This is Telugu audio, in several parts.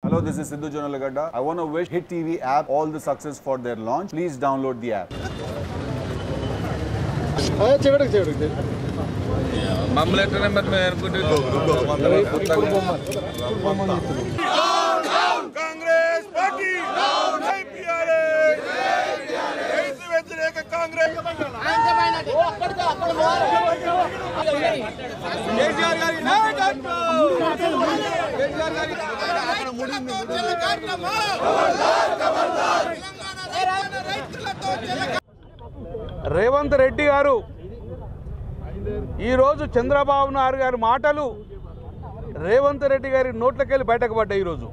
Hello, this is Sidhu Jonalagada. I want to wish Hit TV app all the success for their launch. Please download the app. చివరికి చివరికి మమ్మల్ని ఎట్లా మరి మేము అనుకుంటే కాంగ్రెస్ పార్టీ ఐపీఆర్ఎస్ రైతు వ్యతిరేక కాంగ్రెస్ కేసీఆర్ గారి నాయకత్వం కేసీఆర్ గారి రేవంత్ రెడ్డి గారు ఈరోజు చంద్రబాబు నాయుడు గారి మాటలు రేవంత్ రెడ్డి గారి నోట్లకెళ్ళి బయటకు పడ్డాయి ఈరోజు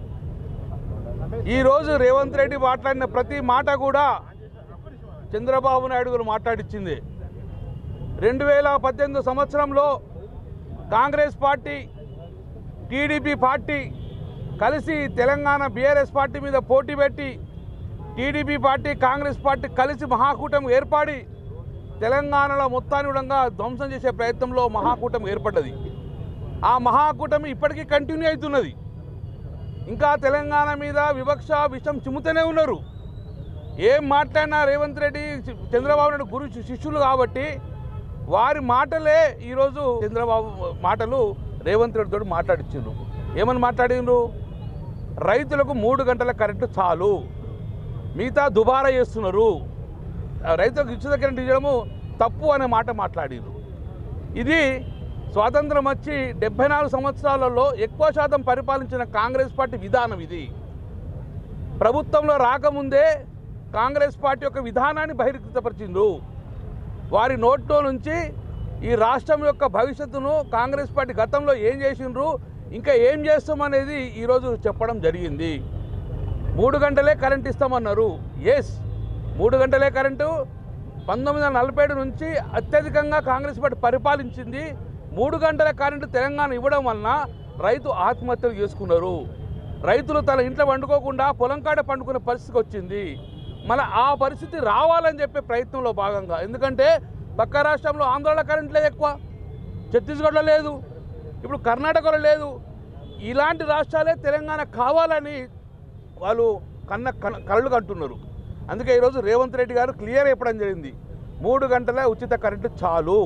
ఈరోజు రేవంత్ రెడ్డి మాట్లాడిన ప్రతి మాట కూడా చంద్రబాబు నాయుడు గారు మాట్లాడిచ్చింది రెండు వేల పద్దెనిమిది సంవత్సరంలో కాంగ్రెస్ పార్టీ టీడీపీ పార్టీ కలిసి తెలంగాణ బీఆర్ఎస్ పార్టీ మీద పోటీ పెట్టి టీడీపీ పార్టీ కాంగ్రెస్ పార్టీ కలిసి మహాకూటమి ఏర్పడి తెలంగాణలో మొత్తాన్ని కూడా ధ్వంసం చేసే ప్రయత్నంలో మహాకూటమి ఏర్పడ్డది ఆ మహాకూటమి ఇప్పటికీ కంటిన్యూ అవుతున్నది ఇంకా తెలంగాణ మీద వివక్ష విషం చిమ్ముతూనే ఉన్నారు ఏం మాట్లాడినా రేవంత్ రెడ్డి చంద్రబాబు నాయుడు గురు శిష్యులు కాబట్టి వారి మాటలే ఈరోజు చంద్రబాబు మాటలు రేవంత్ రెడ్డితో మాట్లాడించిండ్రు ఏమని మాట్లాడిండ్రు రైతులకు మూడు గంటల కరెంటు చాలు మిగతా దుబారా చేస్తున్నారు ఆ రైతులకు ఉచిత కరెంటు ఇవ్వడము తప్పు అనే మాట మాట్లాడారు ఇది స్వాతంత్రం వచ్చి డెబ్బై నాలుగు సంవత్సరాలలో ఎక్కువ శాతం పరిపాలించిన కాంగ్రెస్ పార్టీ విధానం ఇది ప్రభుత్వంలో రాకముందే కాంగ్రెస్ పార్టీ యొక్క విధానాన్ని బహిర్గతపరిచిండ్రు వారి నోట్లో నుంచి ఈ రాష్ట్రం యొక్క భవిష్యత్తును కాంగ్రెస్ పార్టీ గతంలో ఏం చేసిండ్రు ఇంకా ఏం చేస్తామనేది ఈరోజు చెప్పడం జరిగింది మూడు గంటలే కరెంట్ ఇస్తామన్నారు ఎస్ మూడు గంటలే కరెంటు పంతొమ్మిది వందల నలభై ఏడు నుంచి అత్యధికంగా కాంగ్రెస్ పార్టీ పరిపాలించింది మూడు గంటల కరెంటు తెలంగాణ ఇవ్వడం వలన రైతు ఆత్మహత్యలు చేసుకున్నారు రైతులు తన ఇంట్లో వండుకోకుండా పొలం కాడ పండుకునే పరిస్థితికి వచ్చింది మన ఆ పరిస్థితి రావాలని చెప్పే ప్రయత్నంలో భాగంగా ఎందుకంటే పక్క రాష్ట్రంలో ఆంధ్రాలో కరెంట్ లేదు ఎక్కువ ఛత్తీస్గఢ్లో లేదు ఇప్పుడు కర్ణాటకలో లేదు ఇలాంటి రాష్ట్రాలే తెలంగాణ కావాలని వాళ్ళు కన్న కన్న- కళ్ళు కంటున్నారు అందుకే ఈరోజు రేవంత్ రెడ్డి గారు క్లియర్ చెప్పడం జరిగింది మూడు గంటల ఉచిత కరెంటు చాలు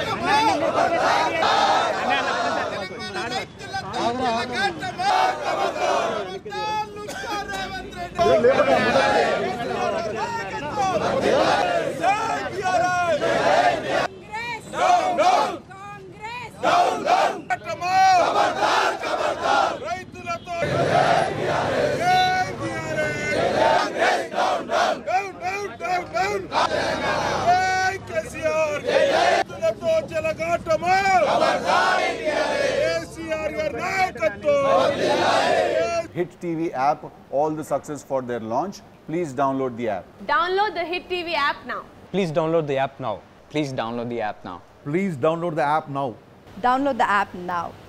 రైతులతో రైతులతో చెలగాటమా కేసీఆర్ గారి నాయకత్వం Hit TV app all the success for their launch. Please download the app. Download the Hit TV app now. Please download the app now. Please download the app now. Please download the app now Download the app now.